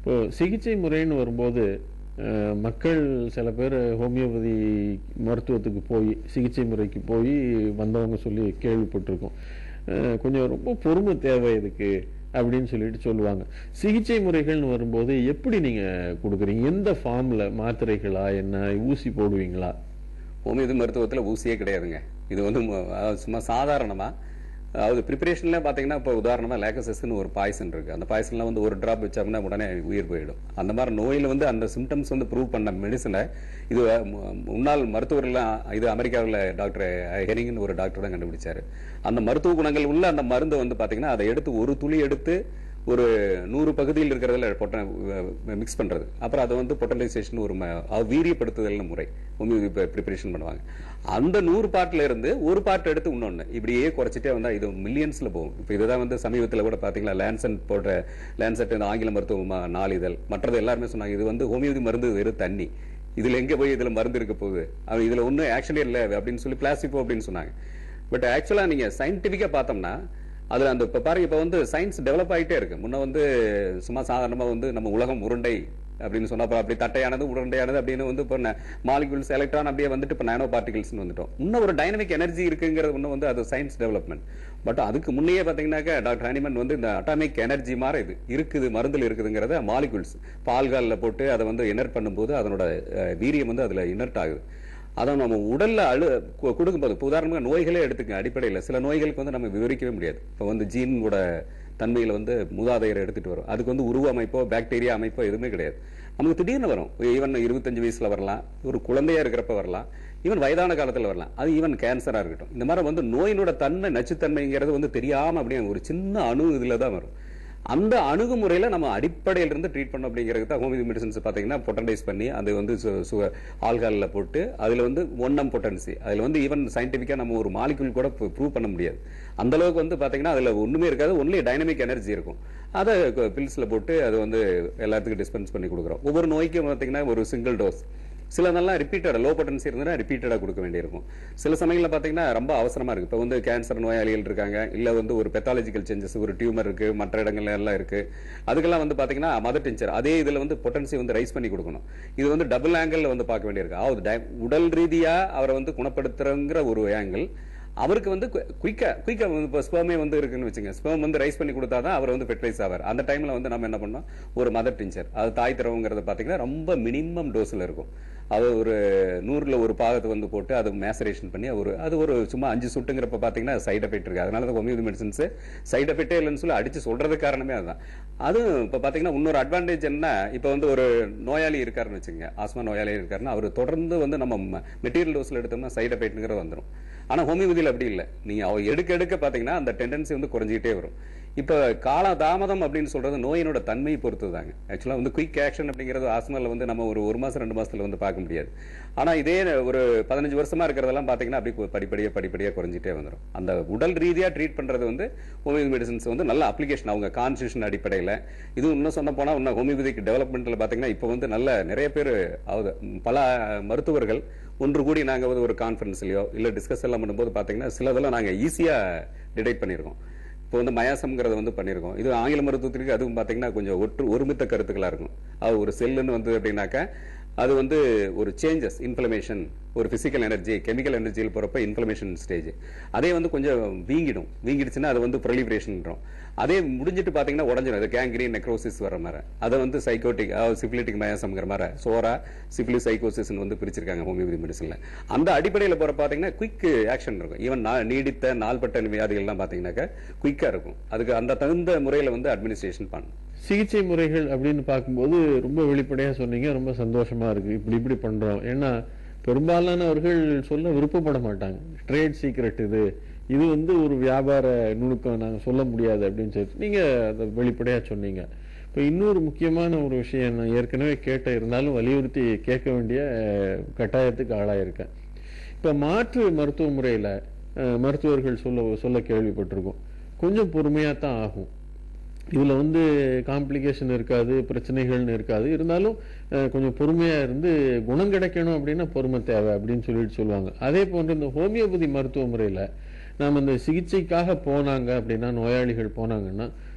இப்போ சிகிச்சை முறைன்னு வரும்போது அஹ், மக்கள் சில பேர் ஹோமியோபதி மருத்துவத்துக்கு போய் சிகிச்சை முறைக்கு போய் வந்தவங்க சொல்லி கேள்விப்பட்டிருக்கோம் அஹ், கொஞ்சம் ரொம்ப பொறுமை தேவை இதுக்கு அப்படின்னு சொல்லிட்டு சொல்லுவாங்க சிகிச்சை முறைகள்னு வரும்போது எப்படி நீங்க கொடுக்குறீங்க எந்த ஃபார்ம்ல மாத்திரைகளா என்ன ஊசி போடுவீங்களா ஹோமியோபதி மருத்துவத்தில் ஊசியே கிடையாதுங்க இது வந்து ம- அதாவது சும்மா சாதாரணமா அதாவது ப்ரிப்பரேஷன்ல பாத்தீங்கன்னா இப்போ உதாரணமா லேக்கசஸ்ன்னு ஒரு பாய்சன் இருக்கு அந்த பாய்சன்ல வந்து ஒரு டிராப் வச்சோம்னா உடனே உயிர் போயிடும் அந்த மாதிரி நோயில வந்து அந்த சிம்டம்ஸ் வந்து ப்ரூவ் பண்ண மெடிசனை இது மு- முன்னாள் மருத்துவர்லாம் இது அமெரிக்காவில் டாக்டர் ஹெரிங்னு ஒரு டாக்டர் தான் கண்டுபிடிச்சாரு அந்த மருத்துவ குணங்கள் உள்ள அந்த மருந்தை வந்து பாத்தீங்கன்னா அதை எடுத்து ஒரு துளி எடுத்து ஒரு நூறு பகுதியில் இருக்கிறதுல பொட்ட மிக்ஸ் பண்றது அப்புறம் அதை வந்து பொட்டலைசேஷன் ஒரு ம- அது வீரியப்படுத்துதல்னு முறை ஹோமியோபதி ப்ரிப்பரேஷன் பண்ணுவாங்க அந்த நூறு பார்ட்ல இருந்து ஒரு பார்ட் எடுத்து இன்னொன்னு இப்படியே குறைச்சிட்டே வந்தா இது மில்லியன்ஸ்ல போகும் இப்போ இதுதான் வந்து சமீபத்தில் கூட பாத்தீங்களா லேன்சன் போடுற லேன்செட் இந்த ஆங்கில மருத்துவ ம- நாளிதழ் மற்றது எல்லாருமே சொன்னாங்க இது வந்து ஹோமியோபதி மருந்து வெறும் தண்ணி இதுல எங்க போய் இதுல மருந்து இருக்க போகுது அது இதுல ஒன்றும் ஆக்ஷனே இல்லை அப்படின்னு சொல்லி பிளாஸ்டிப்போ அப்படின்னு சொன்னாங்க பட் ஆக்சுவலா நீங்க சயின்டிபிக்கா பார்த்தோம்னா அதுல அந்த இப்ப பாருங்க இப்ப வந்து சயின்ஸ் டெவலப் ஆயிட்டே இருக்கு முன்ன வந்து சும்மா சாதாரணமா வந்து நம்ம உலகம் உருண்டை அப்படின்னு சொன்னா அப்புறம் அப்படி தட்டையானது உருண்டையானது அப்படின்னு வந்து இப்போ மாலிகுல்ஸ் எலக்ட்ரான் அப்படியே வந்துட்டு இப்போ நானோ பார்ட்டிகல்ஸ்னு வந்துட்டோம் இன்னும் ஒரு டைனமிக் எனர்ஜி இருக்குங்கிறது இன்னும் வந்து அது சயின்ஸ் டெவலப்மெண்ட் பட் அதுக்கு முன்னையே பாத்தீங்கன்னாக்கா டாக்டர் ஹனிமன் வந்து இந்த அட்டாமிக் எனர்ஜி மாதிரி இது இருக்குது மருந்துல இருக்குதுங்கிறத மாலிகுல்ஸ் பால்கால்ல போட்டு அதை வந்து இனர்ட் பண்ணும்போது அதனோட அஹ், வீரியம் வந்து அதுல இனர்ட் ஆகுது அதை நம்ம உடல்ல அழு கு- கொடுக்கும்போது இப்போ உதாரணமாக நோய்களே எடுத்துக்க அடிப்படையில் சில நோய்களுக்கு வந்து நம்ம விவரிக்கவே முடியாது இப்போ வந்து ஜீனோட தன்மையில் வந்து மூதாதையரை எடுத்துட்டு வரும் அதுக்கு வந்து உருவ அமைப்போ பாக்டீரியா அமைப்போ எதுவுமே கிடையாது நமக்கு திடீர்னு வரும் ஈவன் இருபத்தஞ்சு வயசுல வரலாம் ஒரு குழந்தையா இருக்கிறப்ப வரலாம் ஈவன் வயதான காலத்துல வரலாம் அது ஈவன் கேன்சரா இருக்கட்டும் இந்த மாதிரி வந்து நோயினோட தன்மை நச்சுத்தன்மைங்கிறது வந்து தெரியாம அப்படியே ஒரு சின்ன அணு இதுல தான் வரும் அந்த அணுகுமுறையில நம்ம அடிப்படையில இருந்து ட்ரீட் பண்ணோம் அப்படிங்கிறது தான் ஹோமியோபதி மெடிசன்ஸ் பாத்தீங்கன்னா பொட்டனைஸ் பண்ணி அது வந்து ஆல்கால்ல போட்டு அதுல வந்து ஒன்னம் பொட்டன்சி அதுல வந்து ஈவன் சயின்டிபிக்கா நம்ம ஒரு மாலிகுல் கூட ப்ரூவ் பண்ண முடியாது அந்த அளவுக்கு வந்து பாத்தீங்கன்னா அதுல ஒண்ணுமே இருக்காது ஒன்லி டைனமிக் எனர்ஜி இருக்கும் அதை பில்ஸ்ல போட்டு அது வந்து எல்லாத்துக்கும் டிஸ்பென்ஸ் பண்ணி கொடுக்குறோம் ஒவ்வொரு நோய்க்கும் பாத்தீங்கன்னா ஒரு சிங்கிள் டோஸ் சில நல்லா ரிப்பீட்டட் லோ பொட்டன்சி இருந்ததுன்னா ரிப்பீட்டடாக கொடுக்க வேண்டியிருக்கும் சில சமயங்களில் பார்த்தீங்கன்னா ரொம்ப அவசரமா இருக்கு இப்போ வந்து கேன்சர் நோயாளிகள் இருக்காங்க இல்லை வந்து ஒரு பெத்தாலஜிக்கல் சேஞ்சஸ் ஒரு டியூமர் இருக்கு மற்ற இடங்கள்ல எல்லாம் இருக்கு அதுக்கெல்லாம் வந்து பார்த்தீங்கன்னா மதர் டிஞ்சர் அதே இதில் வந்து பொட்டன்சி வந்து ரைஸ் பண்ணி கொடுக்கணும் இது வந்து டபுள் ஆங்கிள் வந்து பார்க்க வேண்டியிருக்கு அதாவது di- உடல் ரீதியா அவரை வந்து குணப்படுத்துறங்கிற ஒரு ஆங்கிள் அவருக்கு வந்து குயிக்கா குயிக்கா வந்து இப்போ ஸ்பெர்மே வந்து இருக்குன்னு வச்சுங்க ஸ்பெர்ம் வந்து ரைஸ் பண்ணி கொடுத்தாதான் அவர் வந்து ஃபெர்டிலைஸ் ஆவார் அந்த டைம்ல வந்து நம்ம என்ன பண்ணோம் ஒரு மதர் டிஞ்சர் அது தாய் திரவங்கிறது பாத்தீங்கன்னா ரொம்ப மினிமம் டோஸ்ல இருக்கும் அது ஒரு நூறுல ஒரு பாகத்தை வந்து போட்டு அது மேசரேஷன் பண்ணி ஒரு அது ஒரு சும்மா அஞ்சு சுட்டுங்கிறப்ப பாத்தீங்கன்னா சைடு எஃபெக்ட் இருக்கு அதனால தான் ஹோமியோபதி மெடிசன்ஸ் சைடு எஃபெக்டே இல்லைன்னு சொல்லி அடிச்சு சொல்றது காரணமே அதுதான் அதுவும் இப்ப பாத்தீங்கன்னா இன்னொரு அட்வான்டேஜ் என்ன இப்ப வந்து ஒரு நோயாளி இருக்காருன்னு வச்சுங்க ஆஸ்மா நோயாளி இருக்காருன்னா அவர் தொடர்ந்து வந்து நம்ம மெட்டீரியல் டோஸ்ல எடுத்தோம்னா சைடு எஃபெக்ட்ங்கிறது வந்துடும் ஆனா ஹோமியோபதியில் அப்படி இல்லை நீங்க அவ எடுக்க எடுக்க பாத்தீங்கன்னா அந்த டெண்டன்சி வந்து குறைஞ்சிக்கிட்டே வரும் இப்ப கால தாமதம் அப்படின்னு சொல்றது நோயினோட தன்மையை பொறுத்து தாங்க ஆக்சுவலா வந்து குயிக் ஆக்ஷன் அப்படிங்கிறது ஆஸ்மால வந்து நம்ம ஒரு ஒரு மாசம் ரெண்டு மாசத்துல வந்து பார்க்க முடியாது ஆனா இதே ஒரு பதினஞ்சு வருஷமா இருக்கிறதெல்லாம் பாத்தீங்கன்னா அப்படி படிப்படியா படிப்படியா குறைஞ்சிட்டே வந்துடும் அந்த உடல் ரீதியா ட்ரீட் பண்றது வந்து ஹோமியோபதி மெடிசன்ஸ் வந்து நல்ல அப்ளிகேஷன் அவங்க கான்ஸ்டியூஷன் அடிப்படையில இது இன்னும் சொன்ன போனா இன்னும் ஹோமியோபதிக் டெவலப்மெண்ட்ல பாத்தீங்கன்னா இப்போ வந்து நல்ல நிறைய பேர் அதாவது பல மருத்துவர்கள் ஒன்று கூடி நாங்க வந்து ஒரு கான்ஃபரன்ஸ்லயோ இல்ல டிஸ்கஸ் எல்லாம் பண்ணும்போது பாத்தீங்கன்னா சிலதெல்லாம் நாங்க ஈஸியா டிடெக்ட் பண்ணியிருக்கோம் இப்போ வந்து மயாசம்ங்கிறத வந்து பண்ணியிருக்கோம் இது ஆங்கில மருத்துவத்திற்கு அதுவும் பார்த்தீங்கன்னா கொஞ்சம் ஒற்று ஒருமித்த கருத்துக்களா இருக்கும் அது ஒரு செல்லுன்னு வந்து அப்படின்னாக்கா அது வந்து ஒரு சேஞ்சஸ் இன்ஃப்ளமேஷன் ஒரு பிசிக்கல் எனர்ஜி கெமிக்கல் எனர்ஜியில் போறப்ப இன்ஃப்ளமேஷன் ஸ்டேஜ் அதே வந்து கொஞ்சம் வீங்கிடும் வீங்கிடுச்சுன்னா அது வந்து ப்ரொலிபரேஷன் அதே முடிஞ்சிட்டு பாத்தீங்கன்னா உடஞ்சிடும் அது கேங்க்ரீன் நெக்ரோசிஸ் வர மாதிரி அதை வந்து சைக்கோட்டிக் சிபிலிட்டிக் மயாசம்ங்கிற மாதிரி சோரா சிபிலிஸ் சைக்கோசிஸ் வந்து பிரிச்சிருக்காங்க ஹோமியோபதி மெடிசன்ல அந்த அடிப்படையில் போற பாத்தீங்கன்னா குயிக் ஆக்ஷன் இருக்கும் ஈவன் நீடித்த நாள்பட்ட வியாதிகள்லாம் பாத்தீங்கன்னாக்கா குயிக்கா இருக்கும் அதுக்கு அந்த தகுந்த முறையில வந்து அட்மினிஸ்ட்ரேஷன் பண்ணணும் சிகிச்சை முறைகள் அப்படின்னு பார்க்கும்போது ரொம்ப வெளிப்படையா சொன்னீங்க ரொம்ப சந்தோஷமா இருக்கு இப்படி இப்படி பண்றோம் ஏன்னா பெரும்பாலானவர்கள் சொல்ல விருப்பப்பட மாட்டாங்க ட்ரேட் சீக்ரெட் இது இது வந்து ஒரு வியாபார நுணுக்கம் நாங்க சொல்ல முடியாது அப்படின்னு சொல்லிட்டு நீங்க அதை வெளிப்படையா சொன்னீங்க இப்போ இன்னொரு முக்கியமான ஒரு விஷயம் நான் ஏற்கனவே கேட்ட இருந்தாலும் வலியுறுத்தி கேட்க வேண்டிய அஹ், கட்டாயத்துக்கு ஆளாயிருக்கேன் இப்போ மாற்று மருத்துவ முறையில அஹ், மருத்துவர்கள் சொல்ல சொல்ல கேள்விப்பட்டிருக்கோம் கொஞ்சம் பொறுமையா தான் ஆகும் இதுல வந்து காம்ப்ளிகேஷன் இருக்காது பிரச்சனைகள்னு இருக்காது இருந்தாலும் அஹ், கொஞ்சம் பொறுமையா இருந்து குணம் கிடைக்கணும் அப்படின்னா பொறுமை தேவை அப்படின்னு சொல்லிட்டு சொல்லுவாங்க அதே போன்று இந்த ஹோமியோபதி மருத்துவ முறையில நாம இந்த சிகிச்சைக்காக போனாங்க அப்படின்னா நோயாளிகள் போனாங்கன்னா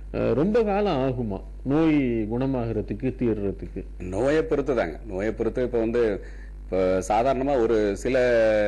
அஹ், ரொம்ப காலம் ஆகுமா நோய் குணமாகறதுக்கு தீர்றதுக்கு நோயை பொறுத்து தாங்க நோயை பொறுத்து இப்போ வந்து இப்போ சாதாரணமாக ஒரு சில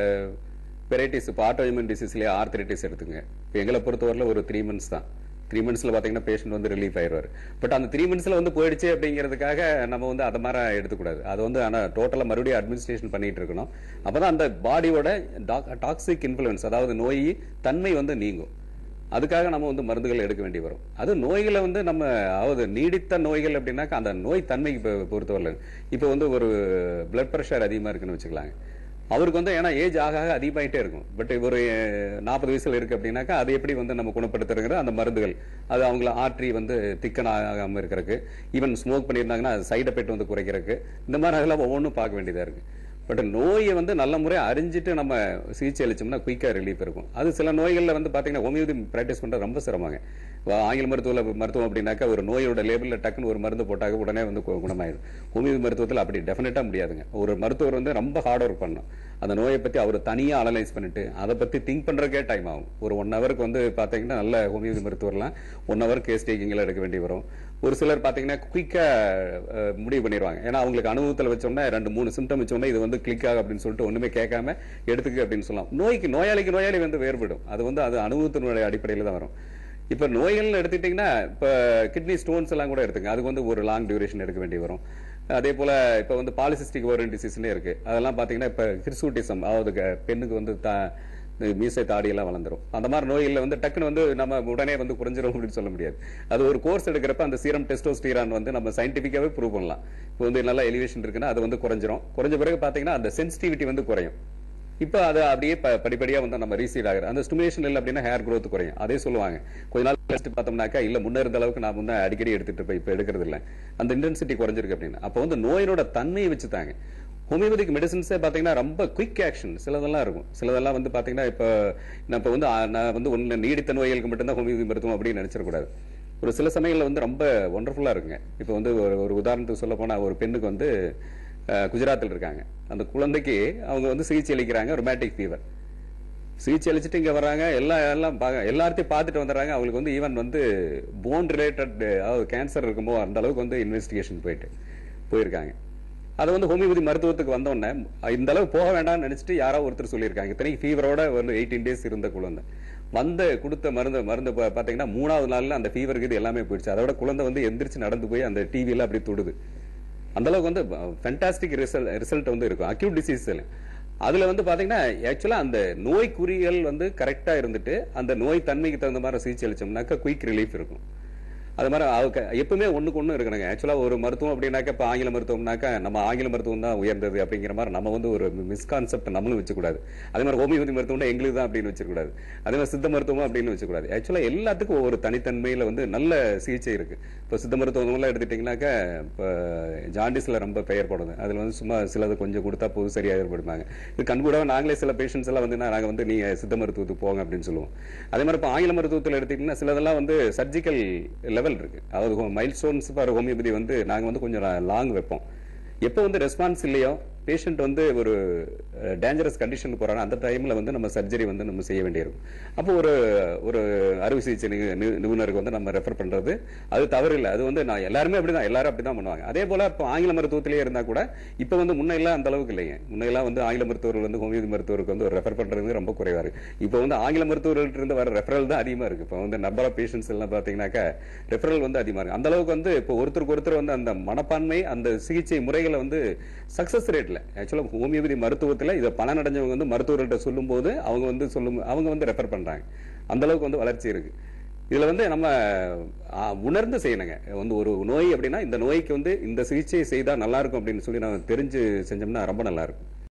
வெரைட்டிஸ் இப்போ ஆட்டோஇம்யூன் டிசீஸ்லேயே ஆர்த்தரைட்டிஸ் எடுத்துங்க இப்போ எங்களை பொறுத்தவரையில் ஒரு த்ரீ மந்த்ஸ் தான் த்ரீ மந்த்ஸில் பார்த்தீங்கன்னா பேஷண்ட் வந்து ரிலீஃப் ஆயிடுவார் பட் அந்த த்ரீ மந்த்ஸில் வந்து போயிடுச்சு அப்படிங்கிறதுக்காக நம்ம வந்து அதை மாதிரி எடுத்துக்கூடாது அது வந்து ஆனால் டோட்டலாக மறுபடியும் அட்மினிஸ்ட்ரேஷன் பண்ணிட்டு இருக்கணும் அப்போ தான் அந்த பாடியோட டாக்ஸிக் இன்ஃப்ளூயன்ஸ் அதாவது நோய் தன்மை வந்து நீங்கும் அதுக்காக நம்ம வந்து மருந்துகள் எடுக்க வேண்டி வரும் அது நோய்களை வந்து நம்ம அதாவது நீடித்த நோய்கள் அப்படின்னாக்கா அந்த நோய் தன்மைக்கு பொ- பொறுத்தவரை இப்போ வந்து ஒரு பிளட் ப்ரெஷர் அதிகமாக இருக்குன்னு வச்சுக்கலாங்க அவருக்கு வந்து ஏன்னா ஏஜ் ஆக ஆக அதிகமாயிட்டே இருக்கும் பட் ஒரு நாற்பது வயசுல இருக்கு அப்படின்னாக்கா அது எப்படி வந்து நம்ம குணப்படுத்துறங்கிற அந்த மருந்துகள் அது அவங்கள ஆற்றி வந்து திக்கன் ஆகாம இருக்கிறதுக்கு ஈவன் ஸ்மோக் பண்ணியிருந்தாங்கன்னா சைடு எஃபெக்ட் வந்து குறைக்கிறதுக்கு இந்த மாதிரி அதெல்லாம் ஒவ்வொன்றும் பார்க்க வேண்டியதா இருக்கு பட் நோயை வந்து நல்ல முறையை அறிஞ்சிட்டு நம்ம சிகிச்சை அளிச்சோம்னா குயிக்காக ரிலீஃப் இருக்கும் அது சில நோய்களில் வந்து பார்த்தீங்கன்னா ஹோமியோபதி ப்ராக்டிஸ் பண்ணுறது ரொம்ப சிரமங்க இப்போ ஆங்கில மருத்துவத்தில் மருத்துவம் அப்படின்னாக்கா ஒரு நோயோட லேபிளில் டக்குன்னு ஒரு மருந்து போட்டாக்க உடனே வந்து கு- குணமாயிடும் ஹோமியோபதி மருத்துவத்தில் அப்படி டெஃபினட்டாக முடியாதுங்க ஒரு மருத்துவர் வந்து ரொம்ப ஹார்ட் ஒர்க் பண்ணணும் அந்த நோயை பற்றி அவர் தனியாக அனலைஸ் பண்ணிட்டு அதை பற்றி திங்க் பண்ணுறக்கே டைம் ஆகும் ஒரு ஒன் ஹவருக்கு வந்து பார்த்தீங்கன்னா நல்ல ஹோமியோபதி மருத்துவர்லாம் ஒன் ஹவர் கேஸ் டேக்கிங்கில் எடுக்க வேண்டி வரும் ஒரு சிலர் பார்த்தீங்கன்னா குயிக்காக முடிவு பண்ணிடுவாங்க ஏன்னா அவங்களுக்கு அனுபவத்தில் வச்சோம்னா ரெண்டு மூணு சிம்டம் வச்சோம்னா இது வந்து கிளிக் ஆகும் அப்படின்னு சொல்லிட்டு ஒன்றுமே கேட்காம எடுத்துக்க அப்படின்னு சொல்லலாம் நோய்க்கு நோயாளிக்கு நோயாளி வந்து வேறுபடும் அது வந்து அது அனுபவத்தினுடைய அடிப்படையில் தான் வரும் இப்போ நோய்கள்னு எடுத்துக்கிட்டிங்கன்னா இப்போ கிட்னி ஸ்டோன்ஸ் எல்லாம் கூட எடுத்துங்க அதுக்கு வந்து ஒரு லாங் டியூரேஷன் எடுக்க வேண்டி வரும் அதே போல இப்போ வந்து பாலிசிஸ்டிக் ஓவரன் டிசீஸ்னே இருக்கு அதெல்லாம் பார்த்தீங்கன்னா இப்போ ஹிர்சூட்டிசம் அதாவது க- பெண்ணுக்கு வந்து த இந்த மீசை தாடி எல்லாம் வளர்ந்துரும் அந்த மாதிரி நோய்களில் வந்து டக்குன்னு வந்து நம்ம உடனே வந்து குறைஞ்சிரும் அப்படின்னு சொல்ல முடியாது அது ஒரு கோர்ஸ் எடுக்கிறப்ப அந்த சீரம் டெஸ்டோஸ்டீரான் வந்து நம்ம சயின்டிஃபிக்காவே ப்ரூவ் பண்ணலாம் இப்போ வந்து நல்ல எலிவேஷன் இருக்குன்னா அது வந்து குறைஞ்சிரும் குறைஞ்ச பிறகு பார்த்தீங்கன்னா அந்த சென்சிட்டிவிட்டி வந்து குறையும் இப்போ அது அப்படியே ப- படிப்படியா வந்து நம்ம ரீசீட் ஆகுது அந்த ஸ்டிமுலேஷன் இல்லை அப்படின்னா ஹேர் growth குறையும் அதே சொல்லுவாங்க கொஞ்ச நாள் கழிச்சு பார்த்தோம்னாக்கா இல்ல முன்ன இருந்த அளவுக்கு நான் முன்ன அடிக்கடி எடுத்துட்டு இருப்பேன் இப்போ எடுக்கிறது இல்லை அந்த இன்டென்சிட்டி குறைஞ்சிருக்கு அப்படின்னு அப்போ வந்து நோயினோட தன்மையை வச்சுதாங்க ஹோமியோபதிக் மெடிசன்ஸே பார்த்தீங்கன்னா ரொம்ப குயிக் ஆக்ஷன் சிலதெல்லாம் இருக்கும் சிலதெல்லாம் வந்து பார்த்தீங்கன்னா இப்போ நான் இப்போ வந்து ஆ, நான் வந்து ஒன்று நீடித்த நோய்களுக்கு மட்டும்தான் ஹோமியோபதி மருத்துவம் அப்படின்னு நினைச்சிடக்கூடாது ஒரு சில சமயங்கள்ல வந்து ரொம்ப ஒண்டர்ஃபுல்லா இருக்குங்க இப்போ வந்து ஒரு ஒரு உதாரணத்துக்கு சொல்ல போனா ஒரு பெண்ணுக்கு வந்து அஹ், குஜராத்தில் இருக்காங்க அந்த குழந்தைக்கு அவங்க வந்து சிகிச்சை அளிக்கிறாங்க ரொமேட்டிக் ஃபீவர் சிகிச்சை அளிச்சுட்டு இங்க வர்றாங்க எல்லா எல்லாம் பா- எல்லாத்தையும் பார்த்துட்டு வந்துடுறாங்க அவங்களுக்கு வந்து ஈவன் வந்து போன் ரிலேட்டட் அதாவது கேன்சர் இருக்குமோ அந்த அளவுக்கு வந்து இன்வெஸ்டிகேஷன் போயிட்டு போயிருக்காங்க அதை வந்து ஹோமியோபதி மருத்துவத்துக்கு வந்தோடனே இந்த அளவு போக வேண்டாம்னு நினைச்சிட்டு யாரோ ஒருத்தர் சொல்லியிருக்காங்க இத்தனைக்கு ஃபீவரோட வந்து எயிட்டீன் டேஸ் இருந்த குழந்தை வந்த கொடுத்த மருந்து மருந்து பா- பாத்தீங்கன்னா மூணாவது நாள்ல அந்த ஃபீவருக்கு இது எல்லாமே போயிடுச்சு அதோட குழந்தை வந்து எந்திரிச்சு நடந்து போய் அந்த டிவியில அப்படி தொடுது அந்த அளவுக்கு வந்து ஃபென்டாஸ்டிக் ரிசல்ட் ரிசல்ட் வந்து இருக்கும் அக்யூட் டிசீஸ் அதுல வந்து பாத்தீங்கன்னா ஆக்சுவலா அந்த நோய் குறிகள் வந்து கரெக்டா இருந்துட்டு அந்த நோய் தன்மைக்கு தகுந்த மாதிரி சிகிச்சை அளிச்சோம்னாக்கா குயிக் ரிலீஃப் இருக்கும் அது மாதிரி அவ- எப்பவுமே ஒண்ணுக்கு ஒண்ணு இருக்கணுங்க ஆக்சுவலா ஒரு மருத்துவம் அப்படின்னாக்கா இப்ப ஆங்கில மருத்துவம்னாக்கா நம்ம ஆங்கில மருத்துவம் தான் உயர்ந்தது அப்படிங்கிற மாதிரி நம்ம வந்து ஒரு மிஸ்கான்செப்ட் நம்மளும் வச்சுக்கூடாது அதே மாதிரி ஹோமியோபதி மருத்துவம்னா எங்களுக்கு தான் அப்படின்னு வச்சுக்கூடாது அதே மாதிரி சித்த மருத்துவம் அப்படின்னு வச்சுக்கூடாது ஆக்சுவலா எல்லாத்துக்கும் ஒவ்வொரு தனித்தன்மையில வந்து நல்ல சிகிச்சை இருக்கு இப்போ சித்த மருத்துவம் எல்லாம் எடுத்துட்டீங்கன்னாக்கா இப்போ ஜாண்டிஸ்ல ரொம்ப பெயர் படுது அதுல வந்து சும்மா சிலது கொஞ்சம் கொடுத்தா போதும் சரியா ஏற்படுமாங்க இது கண்கூட நாங்களே சில பேஷண்ட்ஸ் எல்லாம் வந்து நாங்க வந்து நீங்க சித்த மருத்துவத்துக்கு போங்க அப்படின்னு சொல்லுவோம் அதே மாதிரி இப்போ ஆங்கில மருத்துவத்தில் எடுத்தீங்கன்னா சிலதெல்லாம் வந்து சர்ஜிக்கல் லெவல் இருக்கு அதாவது மைல் ஸ்டோன்ஸ் ஃபார் ஹோமியோபதி வந்து நாங்க வந்து கொஞ்சம் லாங் வைப்போம் எப்போ வந்து ரெஸ்பான்ஸ் இல்லையோ பேஷண்ட் வந்து ஒரு டேஞ்சரஸ் கண்டிஷன் போறாங்க அந்த டைம்ல வந்து நம்ம சர்ஜரி வந்து நம்ம செய்ய வேண்டியிருக்கும் அப்போ ஒரு ஒரு அறுவை சிகிச்சை நிபு- நி- நிபுணருக்கு வந்து நம்ம ரெஃபர் பண்றது அது தவறு இல்லை அது வந்து நான் எல்லாருமே அப்படிதான் எல்லாரும் அப்படிதான் பண்ணுவாங்க அதே போல இப்போ ஆங்கில மருத்துவத்திலேயே இருந்தா கூட இப்போ வந்து முன்னையெல்லாம் அந்த அளவுக்கு இல்லைங்க முன்னையெல்லாம் வந்து ஆங்கில மருத்துவர்கள் வந்து ஹோமியோபதி மருத்துவருக்கு வந்து ரெஃபர் பண்றது ரொம்ப குறைவா இருக்கு இப்போ வந்து ஆங்கில மருத்துவர்கள்ட்ட இருந்து வர ரெஃபரல் தான் அதிகமா இருக்கு இப்போ வந்து நம்பர் ஆஃப் பேஷன்ஸ் எல்லாம் பாத்தீங்கன்னாக்கா ரெஃபரல் வந்து அதிகமா இருக்கு அந்த அளவுக்கு வந்து இப்போ ஒருத்தருக்கு ஒருத்தர் வந்து அந்த மனப்பான்மை அந்த சிகிச்சை முறைகளை வந்து சக்சஸ் ரேட்ல ஆக்சுவலா ஹோமியோபதி மருத்துவத்துல இதை பலன் அடைஞ்சவங்க வந்து மருத்துவர்கள்ட்ட சொல்லும்போது அவங்க வந்து சொல்லும் அவங்க வந்து ரெஃபர் பண்றாங்க அந்த அளவுக்கு வந்து வளர்ச்சி இருக்கு இதுல வந்து நம்ம ஆ, உணர்ந்து செய்யணுங்க வந்து ஒரு நோய் அப்படின்னா இந்த நோய்க்கு வந்து இந்த சிகிச்சை செய்தா நல்லா இருக்கும் அப்படின்னு சொல்லி நம்ம தெரிஞ்சு செஞ்சோம்னா ரொம்ப நல்லா இருக்கும்